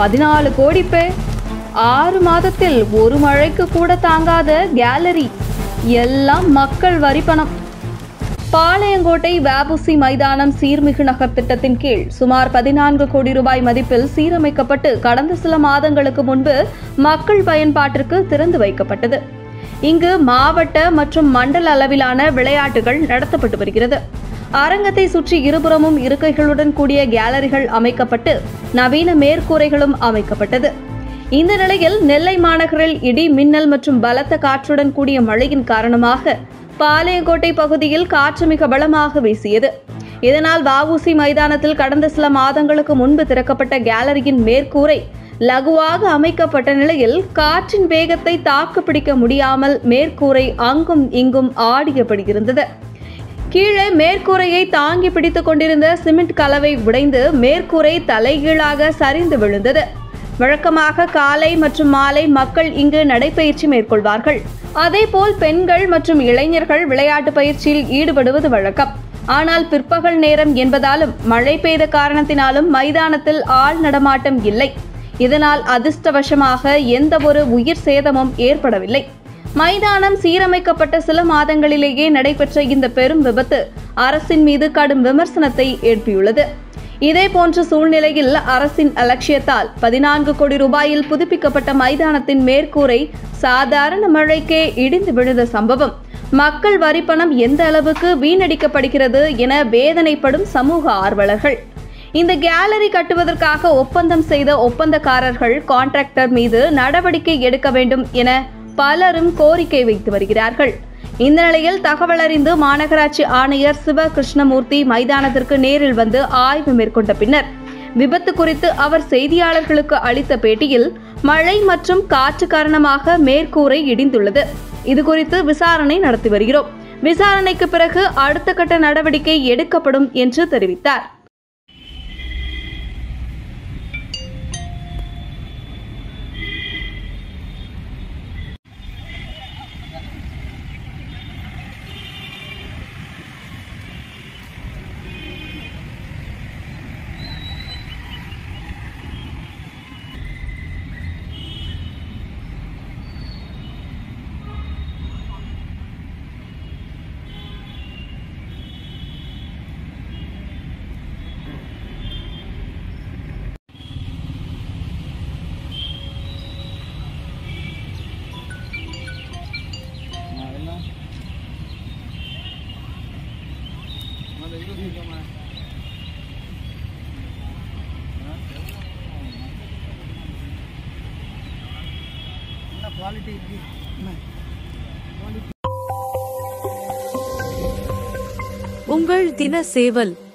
பதினாலு கோடி பேர் ஆறு மாதத்தில் ஒரு மழைக்கு கூட தாங்காத கேலரி எல்லாம் மக்கள் வரி பணம் பாளையங்கோட்டை வஉசி மைதானம் சீர்மிகு நகர் திட்டத்தின் கீழ் சுமார் பதினான்கு கோடி ரூபாய் மதிப்பில் சீரமைக்கப்பட்டு கடந்த சில மாதங்களுக்கு முன்பு மக்கள் பயன்பாட்டிற்கு திறந்து வைக்கப்பட்டது இங்கு மாவட்ட மற்றும் மண்டல அளவிலான விளையாட்டுகள் நடத்தப்பட்டு வருகிறது அரங்கத்தை சுற்றி இருபுறமும் இருக்கைகளுடன் கூடிய கேலரிகள் அமைக்கப்பட்டு நவீன மேற்கூரைகளும் அமைக்கப்பட்டது இந்த நிலையில் நெல்லை மாநகரில் இடி மின்னல் மற்றும் பலத்த காற்றுடன் கூடிய மழையின் காரணமாக பாளையங்கோட்டை பகுதியில் காற்று மிக பலமாக வீசியது இதனால் வஉசி மைதானத்தில் கடந்த சில மாதங்களுக்கு முன்பு திறக்கப்பட்ட கேலரியின் மேற்கூரை லகுவாக அமைக்கப்பட்ட நிலையில் காற்றின் வேகத்தை தாக்குப்பிடிக்க முடியாமல் மேற்கூரை அங்கும் இங்கும் ஆடியபடி இருந்தது கீழே மேற்கூரையை தாங்கி பிடித்துக் கொண்டிருந்த சிமெண்ட் கலவை உடைந்து மேற்கூரை தலைகீழாக சரிந்து விழுந்தது வழக்கமாக காலை மற்றும் மாலை மக்கள் இங்கு நடைபயிற்சி மேற்கொள்வார்கள் அதேபோல் பெண்கள் மற்றும் இளைஞர்கள் விளையாட்டு பயிற்சியில் ஈடுபடுவது வழக்கம் ஆனால் பிற்பகல் நேரம் என்பதாலும் மழை பெய்த காரணத்தினாலும் மைதானத்தில் ஆள் நடமாட்டம் இல்லை இதனால் அதிர்ஷ்டவசமாக எந்த ஒரு உயிர் சேதமும் ஏற்படவில்லை மைதானம் சீரமைக்கப்பட்ட சில மாதங்களிலேயே நடைபெற்ற இந்த பெரும் விபத்து அரசின் மீது கடும் விமர்சனத்தை எழுப்பியுள்ளது இதேபோன்ற சூழ்நிலையில் அரசின் அலட்சியத்தால் பதினான்கு கோடி ரூபாயில் புதுப்பிக்கப்பட்ட மைதானத்தின் மேற்கூரை சாதாரண மழைக்கே இடிந்து விழுந்த சம்பவம் மக்கள் வரிப்பணம் எந்த அளவுக்கு வீணடிக்கப்படுகிறது என வேதனைப்படும் சமூக ஆர்வலர்கள் இந்த கேலரி கட்டுவதற்காக ஒப்பந்தம் செய்த ஒப்பந்தக்காரர்கள் கான்ட்ராக்டர் மீது நடவடிக்கை எடுக்க வேண்டும் என பலரும் கோரிக்கை வைத்து வருகிறார்கள் இந்த நிலையில் தகவல் அறிந்து மாநகராட்சி ஆணையர் சிவ கிருஷ்ணமூர்த்தி மைதானத்திற்கு நேரில் வந்து ஆய்வு மேற்கொண்ட பின்னர் விபத்து குறித்து அவர் செய்தியாளர்களுக்கு அளித்த பேட்டியில் மழை மற்றும் காற்று காரணமாக மேற்கூரை இடிந்துள்ளது இது குறித்து விசாரணை நடத்தி வருகிறோம் விசாரணைக்கு பிறகு அடுத்த கட்ட நடவடிக்கை எடுக்கப்படும் என்று தெரிவித்தார் குவாலிட்டி இருக்கு உங்கள் தின சேவல்